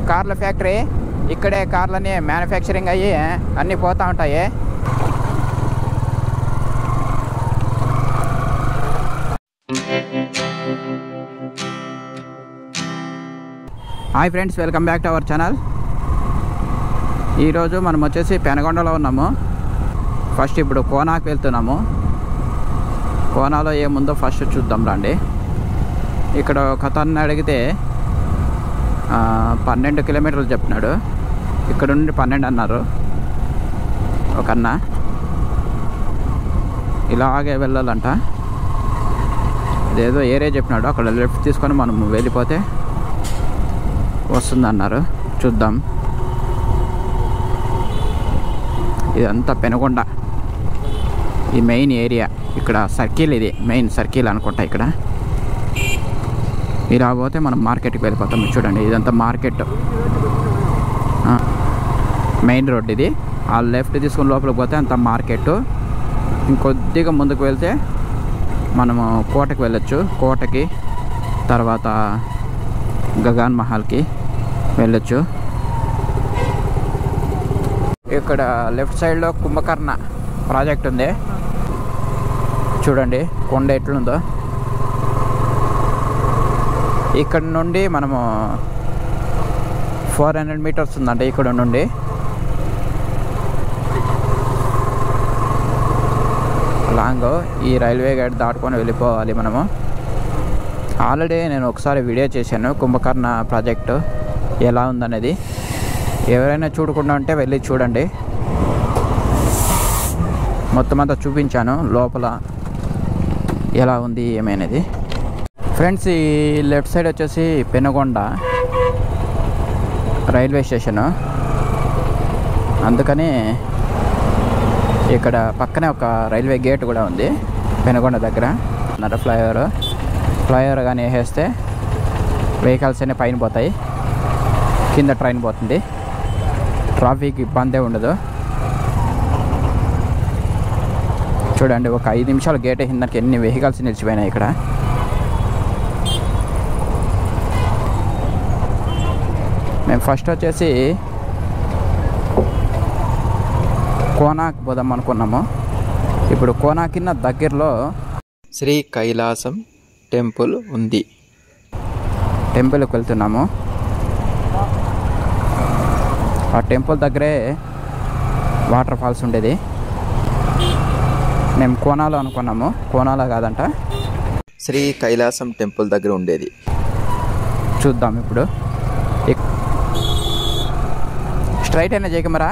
కార్ల ఫ్యాక్టరీ ఇక్కడే కార్లన్నీ మ్యానుఫ్యాక్చరింగ్ అయ్యి అన్నీ పోతూ ఉంటాయి hi friends welcome back to our channel ఈరోజు మనం వచ్చేసి పెనగొండలో ఉన్నాము ఫస్ట్ ఇప్పుడు కోనాకు వెళ్తున్నాము కోనాలో ఏముందో ఫస్ట్ చూద్దాం రండి ఇక్కడ ఒక అతన్ని అడిగితే ఆ, పన్నెండు కిలోమీటర్లు చెప్పినాడు ఇక్కడ నుండి పన్నెండు అన్నారు ఒక అన్న ఇలాగే వెళ్ళాలంట ఇదేదో ఏరియా చెప్పినాడు అక్కడ లెఫ్ట్ తీసుకొని మనం వెళ్ళిపోతే వస్తుందన్నారు చూద్దాం ఇదంతా పెనుకొండ ఈ మెయిన్ ఏరియా ఇక్కడ సర్కిల్ ఇది మెయిన్ సర్కిల్ అనుకుంటా ఇక్కడ ఇలా పోతే మనం మార్కెట్కి వెళ్ళిపోతాం ఇది చూడండి ఇదంతా మార్కెట్ మెయిన్ రోడ్ ఇది ఆ లెఫ్ట్ తీసుకుని లోపలికి పోతే అంత మార్కెట్ ఇంకొద్దిగా ముందుకు వెళ్తే మనము కోటకి వెళ్ళొచ్చు కోటకి తర్వాత గగన్ మహల్కి వెళ్ళొచ్చు ఇక్కడ లెఫ్ట్ సైడ్లో కుంభకర్ణ ప్రాజెక్ట్ ఉంది చూడండి కొండ ఎట్లుందో ఇక్కడ నుండి మనము ఫోర్ హండ్రెడ్ మీటర్స్ ఉందంట ఇక్కడ నుండి లాంగ్ ఈ రైల్వే గేట్ దాటుకొని వెళ్ళిపోవాలి మనము ఆల్రెడీ నేను ఒకసారి వీడియో చేశాను కుంభకర్ణ ప్రాజెక్టు ఎలా ఉందనేది ఎవరైనా చూడకుండా ఉంటే వెళ్ళి చూడండి మొత్తం అంతా చూపించాను లోపల ఎలా ఉంది ఏమనేది ఫ్రెండ్స్ ఈ లెఫ్ట్ సైడ్ వచ్చేసి పెనుగొండ రైల్వే స్టేషను అందుకని ఇక్కడ పక్కనే ఒక రైల్వే గేట్ కూడా ఉంది పెనుగొండ దగ్గర నర ఫ్లైఓవర్ ఫ్లైఓవర్ కానీ వేసేస్తే వెహికల్స్ అన్నీ పైన పోతాయి కింద ట్రైన్ పోతుంది ట్రాఫిక్ ఇబ్బందే ఉండదు చూడండి ఒక ఐదు నిమిషాలు గేట్ వేసిన దానికి ఎన్ని వెహికల్స్ నిలిచిపోయినాయి ఇక్కడ మేము ఫస్ట్ వచ్చేసి కోనాక్ పోదాం అనుకున్నాము ఇప్పుడు కోనాకిన్న దగ్గరలో శ్రీ కైలాసం టెంపుల్ ఉంది టెంపుల్కి వెళ్తున్నాము ఆ టెంపుల్ దగ్గరే వాటర్ ఫాల్స్ ఉండేది మేము కోనాలో అనుకున్నాము కోనాలో కాదంట శ్రీ కైలాసం టెంపుల్ దగ్గర ఉండేది చూద్దాం ఇప్పుడు స్ట్రైట్ అయినా చేయకమరా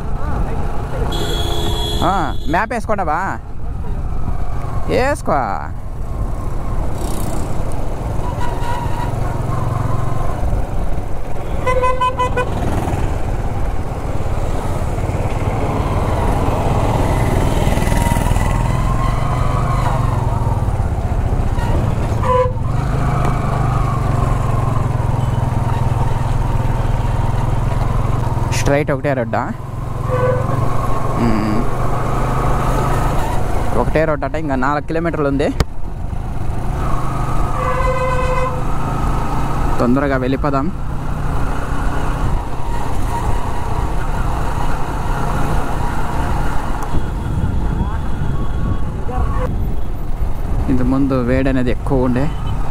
మ్యాప్ వేసుకోండవా వేసుకో స్ట్రైట్ ఒకటే రోడ్డా మ్మ్. ఒకటే రోడ్ అట ఇంకా నాలుగు కిలోమీటర్లు ఉంది తొందరగా వెళ్ళిపోదాం ఇంత ముందు వేడి అనేది ఎక్కువ ఉండే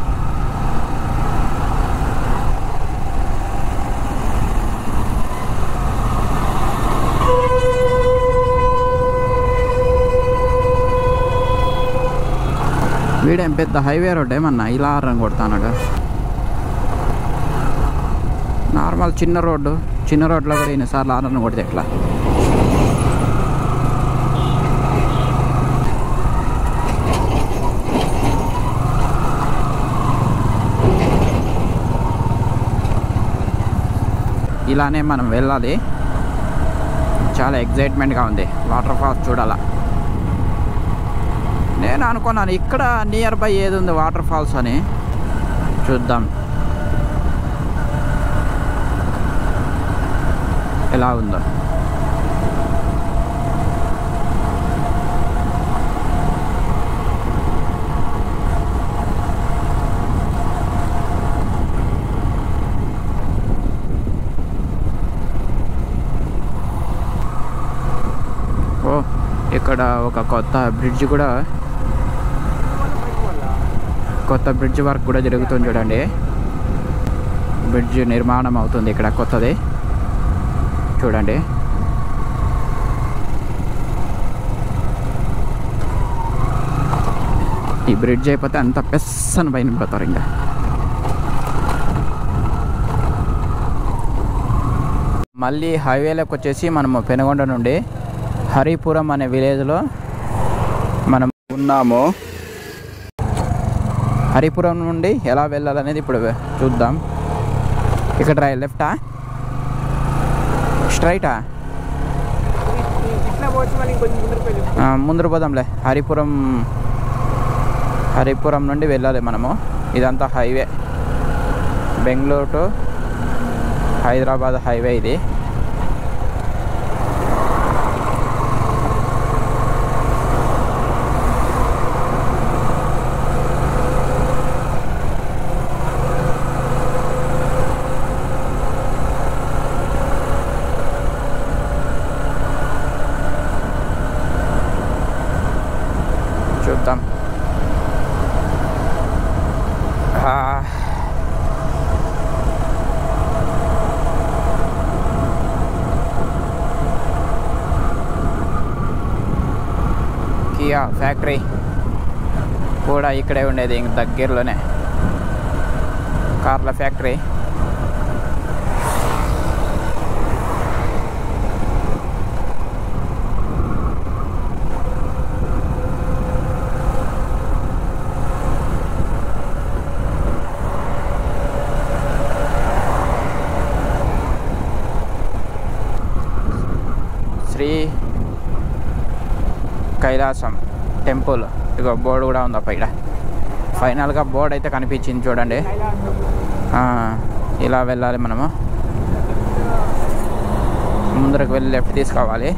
వీడేం పెద్ద హైవే రోడ్ ఏమన్నా ఇలా రంగు కొడతానాడు నార్మల్ చిన్న రోడ్డు చిన్న రోడ్లో కూడా ఇన్నిసార్లు ఆరన్ కొడితే ఎట్లా ఇలానే మనం వెళ్ళాలి చాలా ఎగ్జైట్మెంట్గా ఉంది వాటర్ ఫాల్స్ చూడాలా నేను అనుకున్నాను ఇక్కడ నియర్ బై ఏది ఉంది వాటర్ ఫాల్స్ అని చూద్దాం ఎలా ఉందో ఇక్కడ ఒక కొత్త బ్రిడ్జ్ కూడా కొత్త బ్రిడ్జ్ వర్క్ కూడా జరుగుతుంది చూడండి బ్రిడ్జ్ నిర్మాణం అవుతుంది ఇక్కడ కొత్తది చూడండి ఈ బ్రిడ్జ్ అయిపోతే అంత పెస్సని పైన పోతారు ఇంకా మళ్ళీ హైవేలోకి వచ్చేసి మనము పెనుగొండ నుండి హరిపురం అనే విలేజ్లో మనం ఉన్నాము హరిపురం నుండి ఎలా వెళ్ళాలనేది ఇప్పుడు చూద్దాం ఇక్కడ రై లెఫ్టా స్ట్రైటా ఇట్లా పోవచ్చు మళ్ళీ ఇంకొంచెం ముందరికి వెళ్ళి ముందర పోదాంలే హరిపురం హరిపురం నుండి వెళ్ళాలి మనము ఇదంతా highway Bengaluru to Hyderabad highway ఇది చూద్దాం ఆ, కియా ఫ్యాక్టరీ కూడా ఇక్కడే ఉండేది ఇంక దగ్గరలోనే కార్ల ఫ్యాక్టరీ శ్రీ కైలాసం టెంపుల్ ఇగో బోర్డు కూడా ఉంది అప్ప ఇక్కడ ఫైనల్గా బోర్డు అయితే కనిపించింది చూడండి ఆ, ఇలా వెళ్ళాలి మనము ముందరకు వెళ్ళి లెఫ్ట్ తీసుకోవాలి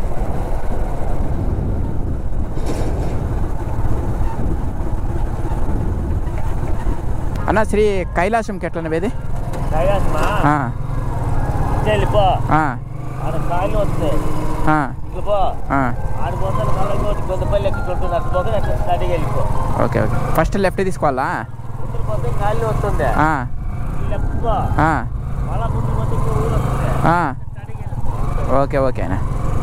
అన్న శ్రీ కైలాసంకి ఎట్లా నవ్వేది కైలాసమా వెళ్ళిపో ఆడ కాయలు వస్తాయి ఇట్లా పో ఆడిపోతే మళ్ళీ ఇంకోటి కొంతపల్లి ఎక్కించుకుంటుంది అట్లా పోతే అట్లా స్టార్ట్కి వెళ్ళిపో ఓకే ఓకే ఫస్ట్ లెఫ్ట్ తీసుకోవాలా ముందుకు పోతే కాయలు వస్తుంది ఆ, లెఫ్ట్ పో ఆ, మళ్ళీ ముందుకు పోతే ఇంకో ఊరు వస్తుంది ఆ. స్టార్ట్కి వెళ్ళిపో ఓకే ఓకేనా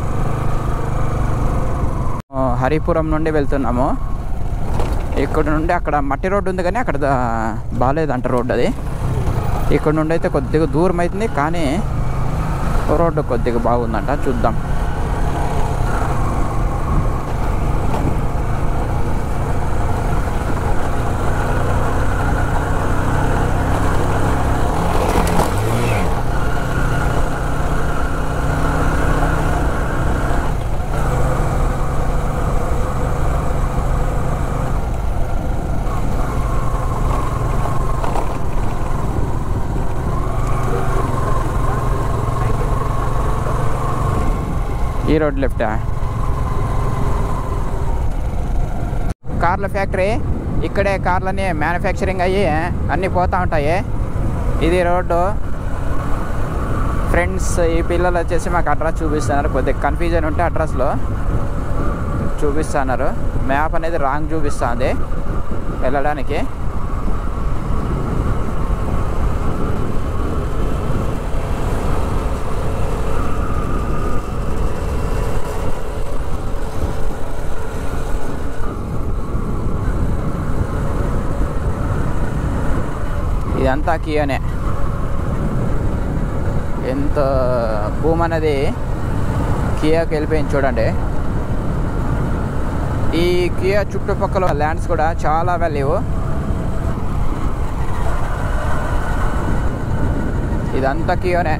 ఓ, హరిపురం నుండి వెళ్తున్నాము ఇక్కడ నుండి అక్కడ మట్టి రోడ్డు ఉంది కానీ అక్కడ దా- బాగాలేదంట రోడ్డు అది ఇక్కడ నుండి అయితే కొద్దిగా దూరం అవుతుంది కానీ రోడ్డు కొద్దిగా బాగుందంట చూద్దాం ఈ రోడ్ లెఫ్టా కార్ల ఫ్యాక్టరీ ఇక్కడే కార్లని మ్యానుఫ్యాక్చరింగ్ అయ్యి అన్నీ పోతూ ఉంటాయి ఇది రోడ్డు ఫ్రెండ్స్ ఈ పిల్లలు వచ్చేసి మాకు అడ్రస్ చూపిస్తున్నారు కొద్దిగా కన్ఫ్యూజన్ ఉంటే అడ్రస్లో చూపిస్తున్నారు మ్యాప్ అనేది రాంగ్ చూపిస్తుంది వెళ్ళడానికి ఇదంతా కియోనే ఎంత భూమి అనేది కియాకి వెళ్ళిపోయింది చూడండి ఈ కియా చుట్టుపక్కల ల్యాండ్స్ కూడా చాలా వాల్యూ ఇదంతా కియోనే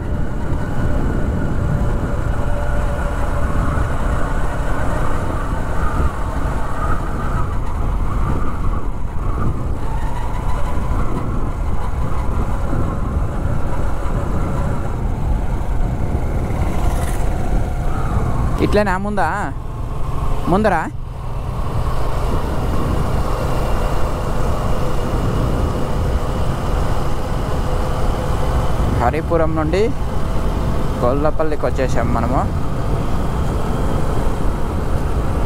ఇట్లనే ముందా ముందరా హరిపురం నుండి గొల్లపల్లికి వచ్చేసాం మనము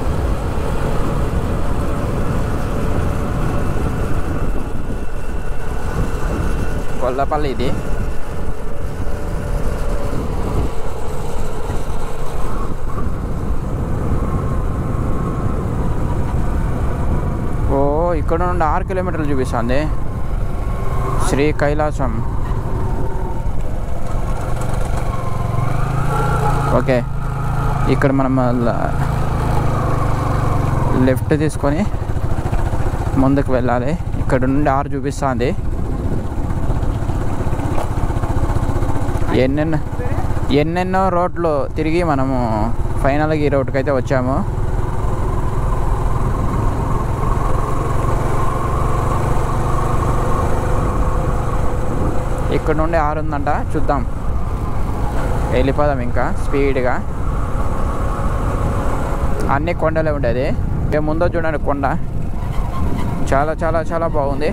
కొల్లపల్లి ఇది ఓ ఇక్కడ నుండి ఆరు కిలోమీటర్లు చూపిస్తుంది శ్రీ కైలాసం ఓకే ఇక్కడ మనం ల- లెఫ్ట్ తీసుకొని ముందుకు వెళ్ళాలి ఇక్కడ నుండి ఆరు చూపిస్తుంది ఎన్నెన్నో ఎన్నెన్నో రోడ్లు తిరిగి మనము ఫైనల్గా ఈ రోడ్డుకి అయితే వచ్చాము ఇక్కడ నుండి ఆరు ఉందంట చూద్దాం వెళ్ళిపోదాం ఇంకా స్పీడ్గా అన్ని కొండలే ఉండేది మేము ముందో చూడండి కొండ చాలా చాలా చాలా బాగుంది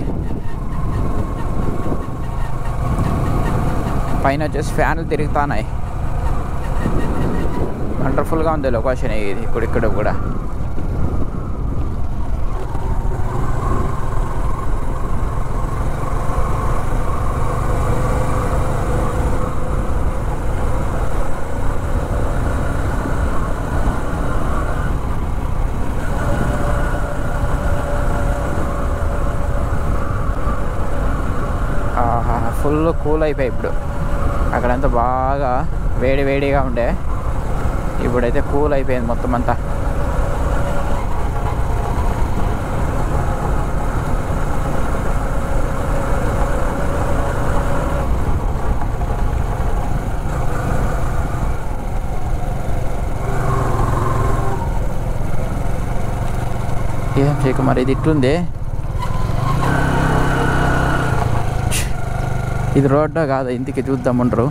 పైన వచ్చేసి ఫ్యాన్లు తిరుగుతున్నాయి వండర్ఫుల్గా ఉంది లొకేషన్ ఇది ఇప్పుడు ఇక్కడ కూడా ఆహా ఫుల్ కూల్ అయిపోయి ఇప్పుడు అక్కడంతా బాగా వేడి వేడిగా ఉండే ఇప్పుడైతే కూల్ అయిపోయింది మొత్తం అంతా ఏం చేయక మరి ఇది ఇట్లుంది ఇది రోడ్డు కాదు ఇంటికి చూద్దామంటారు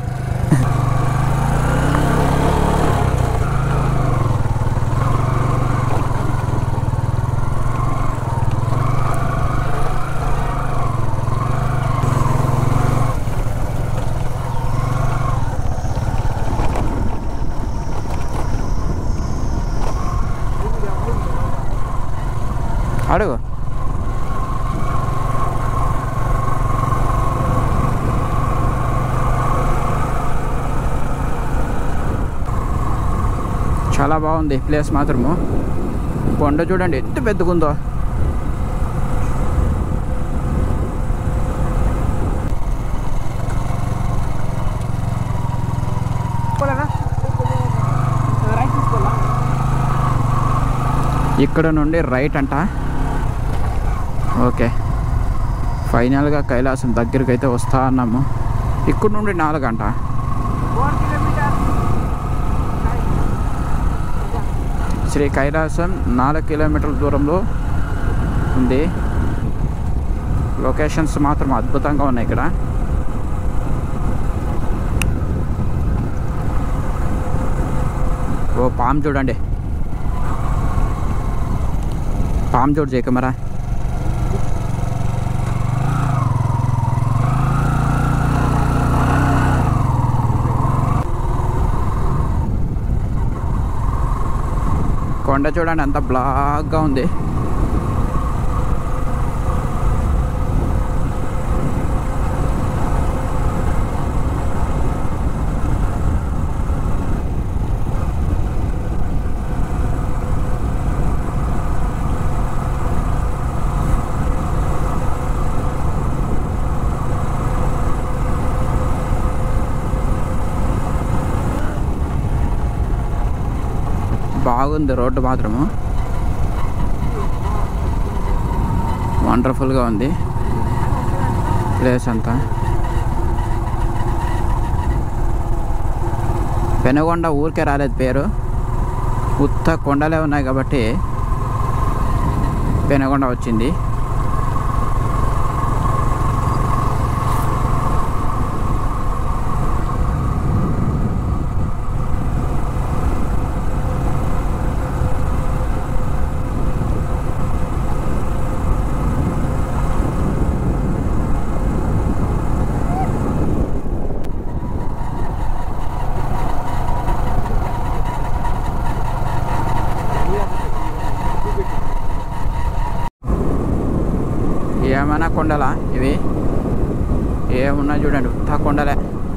అడుగు చాలా బాగుంది ప్లేస్ మాత్రము కొండ చూడండి ఎంత పెద్దగుందో ఇక్కడ నుండి రైట్ అంట ఓకే ఫైనల్గా కైలాసం దగ్గరికి అయితే వస్తా అన్నాము ఇక్కడ నుండి నాలుగు గంట శ్రీ కైలాసం నాలుగు కిలోమీటర్ల దూరంలో ఉంది లొకేషన్స్ మాత్రం అద్భుతంగా ఉన్నాయి ఇక్కడ ఓ పామ్ చూడండి పామ్ చూడు జయ కెమెరా కొండ చూడండి అంత బ్లాక్గా ఉంది బాగుంది రోడ్డు మాత్రము వండర్ఫుల్గా ఉంది ప్లేస్ అంతా పెనుగొండ ఊరికే రాలేదు పేరు ఉత్త కొండలే ఉన్నాయి కాబట్టి పెనుగొండ వచ్చింది ఏమైనా కొండలా ఇవి ఏమున్నా చూడండి ఉత్తా కొండలే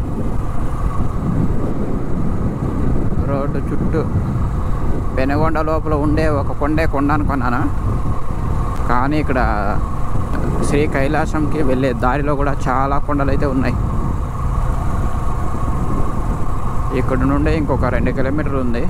రోడ్డు చుట్టూ పెనుగొండ లోపల ఉండే ఒక కొండే కొండ అనుకున్నాను కానీ ఇక్కడ శ్రీ కైలాసంకి వెళ్ళే దారిలో కూడా చాలా కొండలు అయితే ఉన్నాయి ఇక్కడ నుండి ఇంకొక రెండు కిలోమీటర్లు ఉంది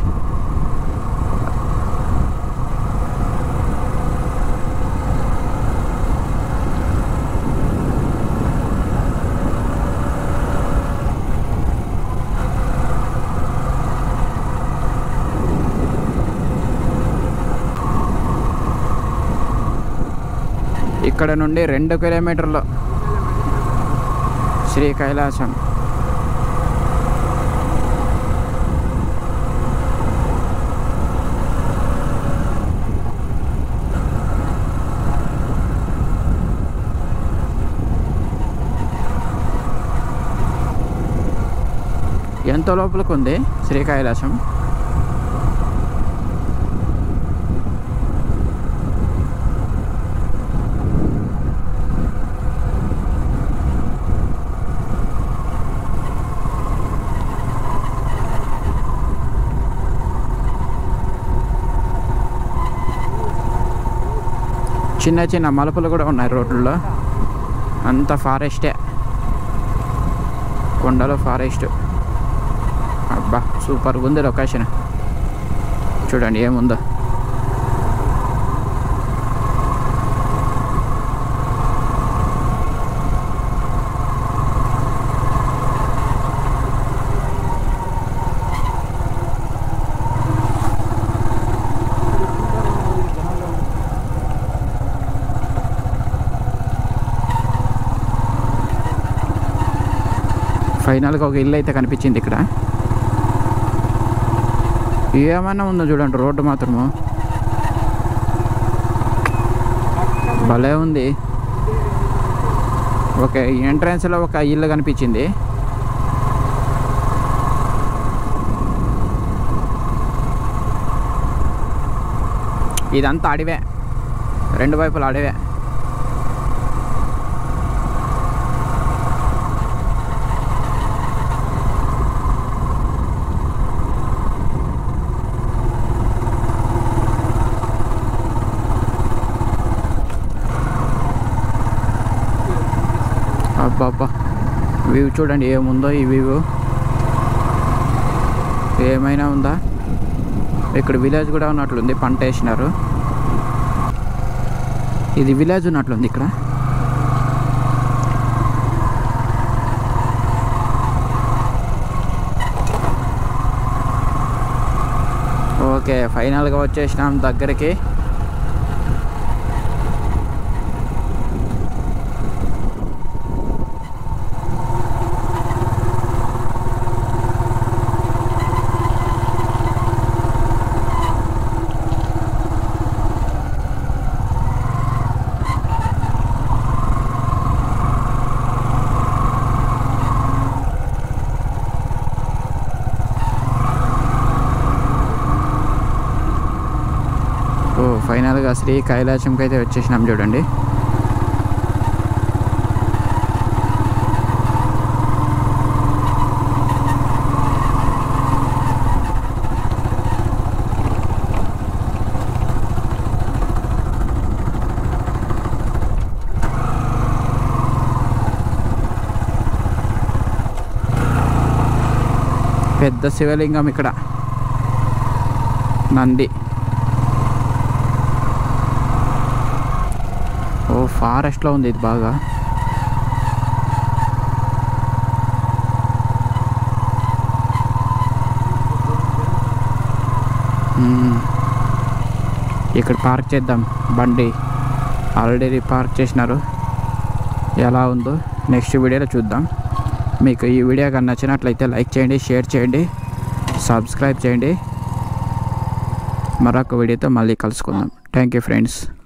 ఇక్కడ నుండి రెండు కిలోమీటర్లు శ్రీ కైలాసం ఎంత లోపలికి ఉంది శ్రీ కైలాసం చిన్న చిన్న మలుపులు కూడా ఉన్నాయి రోడ్లలో అంత ఫారెస్టే కొండలో ఫారెస్ట్ అబ్బా సూపర్గా ఉంది లొకేషన్ చూడండి ఏముందో ఫైనల్గా ఒక ఇల్లు అయితే కనిపించింది ఇక్కడ ఏమైనా ఉందో చూడండి రోడ్డు మాత్రము భలే ఉంది ఒక ఎంట్రన్స్లో ఒక ఇల్లు కనిపించింది ఇదంతా అడివే రెండు వైపులు అడివే అబ్బా వ్యూ చూడండి ఏముందో ఈ వ్యూ ఏమైనా ఉందా ఇక్కడ విలేజ్ కూడా ఉన్నట్లుంది పంట వేసినారు ఇది విలేజ్ ఉన్నట్లుంది ఇక్కడ ఓకే ఫైనల్గా వచ్చేసినాం దగ్గరికి ఓ ఫైనల్గా శ్రీ కైలాసంకి అయితే వచ్చేసినాం చూడండి పెద్ద శివలింగం ఇక్కడ నంది ఓ ఫారెస్ట్లో ఉంది ఇది బాగా మ్మ్. ఇక్కడ పార్క్ చేద్దాం బండి ఆల్రెడీ పార్క్ చేసినారు ఎలా ఉందో నెక్స్ట్ వీడియోలో చూద్దాం మీకు ఈ వీడియో కానీ నచ్చినట్లయితే లైక్ చేయండి షేర్ చేయండి సబ్స్క్రైబ్ చేయండి మరొక వీడియోతో మళ్ళీ కలుసుకుందాం థ్యాంక్ యూ ఫ్రెండ్స్